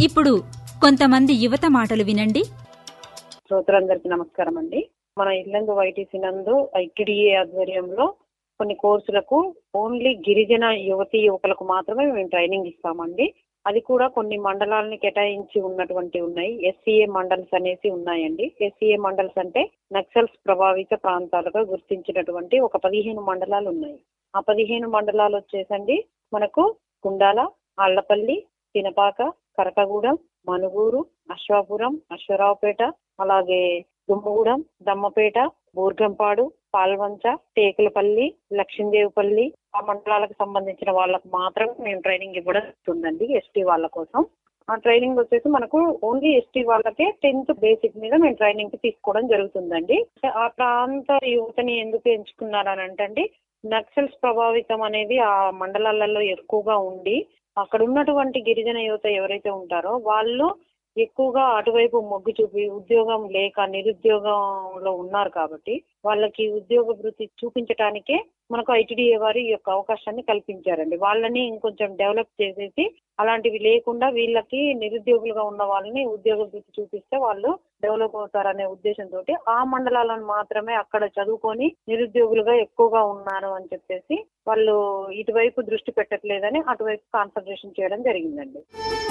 ఇప్పుడు కొంతమంది యువత మాటలు వినండి శ్రోతలందరికీ నమస్కారం అండి మన ఇల్లందు వైటీసీ నందు ఐటీడీఏ ఆధ్వర్యంలో కొన్ని కోర్సులకు ఓన్లీ గిరిజన యువతి యువకులకు మాత్రమే మేము ట్రైనింగ్ ఇస్తామండి అది కూడా కొన్ని మండలాలని కేటాయించి ఉన్నటువంటి ఉన్నాయి ఎస్సీఏ మండల్స్ అనేసి ఉన్నాయండి ఎస్సీఏ మండల్స్ అంటే నక్సల్స్ ప్రభావిత ప్రాంతాలుగా గుర్తించినటువంటి ఒక పదిహేను మండలాలు ఉన్నాయి ఆ పదిహేను మండలాలు వచ్చేసండి మనకు కుండాల ఆళ్లపల్లి తినపాక కరకగూడెం మనుగూరు అశ్వాపురం అశ్వరావుపేట అలాగే దుమ్మగూడెం దమ్మపేట బూర్గంపాడు పాల్వంచ టేకులపల్లి లక్ష్మీదేవిపల్లి ఆ మండలాలకు సంబంధించిన వాళ్ళకు మాత్రమే మేము ట్రైనింగ్ ఇవ్వడం జరుగుతుందండి ఎస్టీ వాళ్ళ కోసం ఆ ట్రైనింగ్ వచ్చేసి మనకు ఓన్లీ ఎస్టీ వాళ్ళకే టెన్త్ బేసిక్ మీద మేము ట్రైనింగ్ తీసుకోవడం జరుగుతుందండి ఆ ప్రాంత యువతని ఎందుకు ఎంచుకున్నారని అంటే నక్సల్స్ ప్రభావితం అనేది ఆ మండలాలలో ఎక్కువగా ఉండి అక్కడ ఉన్నటువంటి గిరిజన యువత ఎవరైతే ఉంటారో వాళ్ళు ఎక్కువగా అటువైపు మొగ్గు చూపి ఉద్యోగం లేక నిరుద్యోగంలో ఉన్నారు కాబట్టి వాళ్ళకి ఉద్యోగ వృత్తి చూపించడానికే మనకు ఐటీడీఏ వారు ఈ యొక్క అవకాశాన్ని కల్పించారండి వాళ్ళని ఇంకొంచెం డెవలప్ చేసేసి అలాంటివి లేకుండా వీళ్ళకి నిరుద్యోగులుగా ఉన్న వాళ్ళని ఉద్యోగ వృత్తి చూపిస్తే వాళ్ళు డెవలప్ అవుతారనే ఉద్దేశంతో ఆ మండలాలను మాత్రమే అక్కడ చదువుకొని నిరుద్యోగులుగా ఎక్కువగా ఉన్నారు అని చెప్పేసి వాళ్ళు ఇటువైపు దృష్టి పెట్టట్లేదని అటువైపు కాన్సన్ట్రేషన్ చేయడం జరిగిందండి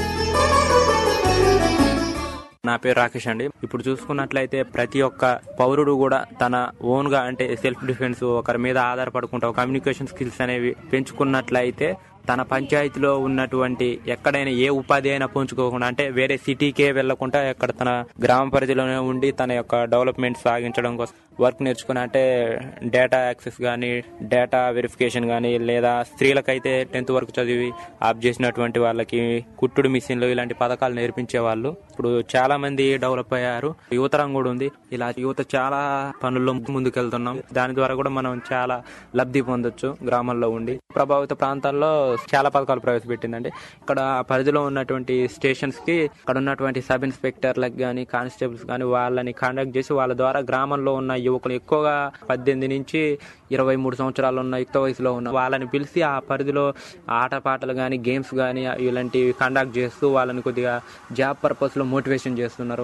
నా పేరు రాకేష్ అండి ఇప్పుడు చూసుకున్నట్లయితే ప్రతి ఒక్క పౌరుడు కూడా తన ఓన్ గా అంటే సెల్ఫ్ డిఫెన్స్ ఒకరి మీద ఆధారపడుకుంటా కమ్యూనికేషన్ స్కిల్స్ అనేవి పెంచుకున్నట్లయితే తన పంచాయతీలో ఉన్నటువంటి ఎక్కడైనా ఏ ఉపాధి అయినా పుంజుకోకుండా అంటే వేరే సిటీకే వెళ్లకుండా ఎక్కడ తన గ్రామ పరిధిలోనే ఉండి తన యొక్క డెవలప్మెంట్ సాగించడం కోసం వర్క్ నేర్చుకుని అంటే డేటా యాక్సెస్ కానీ డేటా వెరిఫికేషన్ కానీ లేదా స్త్రీలకైతే టెన్త్ వరకు చదివి ఆప్ చేసినటువంటి వాళ్ళకి కుట్టుడు మిషన్లు ఇలాంటి పథకాలు నేర్పించే వాళ్ళు ఇప్పుడు చాలా మంది డెవలప్ అయ్యారు యువతరం కూడా ఉంది ఇలా యువత చాలా పనుల్లో ముందుకెళ్తున్నాం దాని ద్వారా కూడా మనం చాలా లబ్ధి పొందొచ్చు గ్రామాల్లో ఉండి ప్రభావిత ప్రాంతాల్లో చాలా పథకాలు ప్రవేశపెట్టిందండి ఇక్కడ ఆ పరిధిలో ఉన్నటువంటి స్టేషన్స్ కి అక్కడ ఉన్నటువంటి సబ్ ఇన్స్పెక్టర్లకు కానీ కానిస్టేబుల్స్ కానీ వాళ్ళని కాంటాక్ట్ చేసి వాళ్ళ ద్వారా గ్రామంలో ఉన్న యువకులు ఎక్కువగా పద్దెనిమిది నుంచి ఇరవై మూడు సంవత్సరాలు ఉన్న యుక్త వయసులో ఉన్న వాళ్ళని పిలిచి ఆ పరిధిలో ఆటపాటలు కానీ గేమ్స్ కానీ ఇలాంటివి కండక్ట్ చేస్తూ వాళ్ళని కొద్దిగా జాబ్ పర్పస్ లో మోటివేషన్ చేస్తున్నారు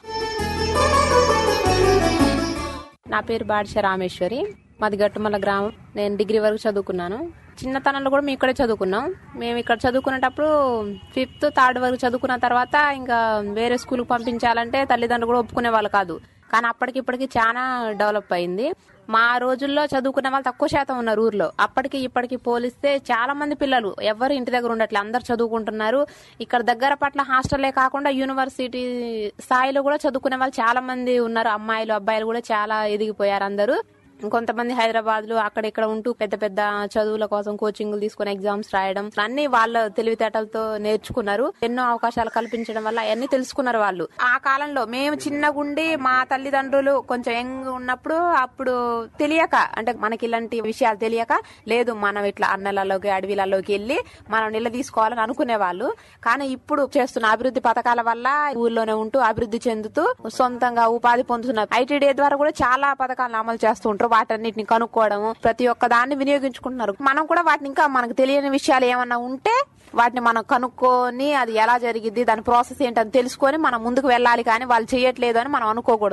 నా పేరు బాడిష రామేశ్వరి మాది గట్టుమల్ల గ్రామం నేను డిగ్రీ వరకు చదువుకున్నాను చిన్నతనంలో కూడా మేము ఇక్కడే చదువుకున్నాం మేము ఇక్కడ చదువుకునేటప్పుడు ఫిఫ్త్ థర్డ్ వరకు చదువుకున్న తర్వాత ఇంకా వేరే స్కూల్కి పంపించాలంటే తల్లిదండ్రులు కూడా ఒప్పుకునే వాళ్ళు కాదు కానీ అప్పటికి ఇప్పటికి చాలా డెవలప్ అయింది మా రోజుల్లో చదువుకునే వాళ్ళు తక్కువ శాతం ఉన్నారు ఊర్లో అప్పటికి ఇప్పటికి పోలిస్తే చాలా మంది పిల్లలు ఎవరు ఇంటి దగ్గర ఉండట్లే అందరు చదువుకుంటున్నారు ఇక్కడ దగ్గర పట్ల హాస్టల్లే కాకుండా యూనివర్సిటీ స్థాయిలో కూడా చదువుకునే వాళ్ళు చాలా మంది ఉన్నారు అమ్మాయిలు అబ్బాయిలు కూడా చాలా ఎదిగిపోయారు అందరూ కొంతమంది హైదరాబాద్ లో అక్కడ ఇక్కడ ఉంటూ పెద్ద పెద్ద చదువుల కోసం కోచింగ్లు తీసుకుని ఎగ్జామ్స్ రాయడం అన్ని వాళ్ళ తెలివితేటలతో నేర్చుకున్నారు ఎన్నో అవకాశాలు కల్పించడం వల్ల అవన్నీ తెలుసుకున్నారు వాళ్ళు ఆ కాలంలో మేము చిన్నగుండి మా తల్లిదండ్రులు కొంచెం యంగ్ ఉన్నప్పుడు అప్పుడు తెలియక అంటే మనకి ఇలాంటి విషయాలు తెలియక లేదు మనం ఇట్లా అన్నలలోకి అడవిలలోకి వెళ్ళి మనం నిల తీసుకోవాలని అనుకునే వాళ్ళు కానీ ఇప్పుడు చేస్తున్న అభివృద్ధి పథకాల వల్ల ఊర్లోనే ఉంటూ అభివృద్ధి చెందుతూ సొంతంగా ఉపాధి పొందుతున్నారు ఐటీడీ ద్వారా కూడా చాలా పథకాలను అమలు చేస్తుంటారు వాటన్నిటిని కనుక్కోవడం ప్రతి ఒక్క దాన్ని వినియోగించుకుంటున్నారు మనం కూడా వాటిని ఇంకా మనకు తెలియని విషయాలు ఏమన్నా ఉంటే వాటిని మనం కనుక్కొని అది ఎలా జరిగింది దాని ప్రాసెస్ ఏంటని తెలుసుకొని మనం ముందుకు వెళ్ళాలి కానీ వాళ్ళు చేయట్లేదు అని మనం అనుకోకూడదు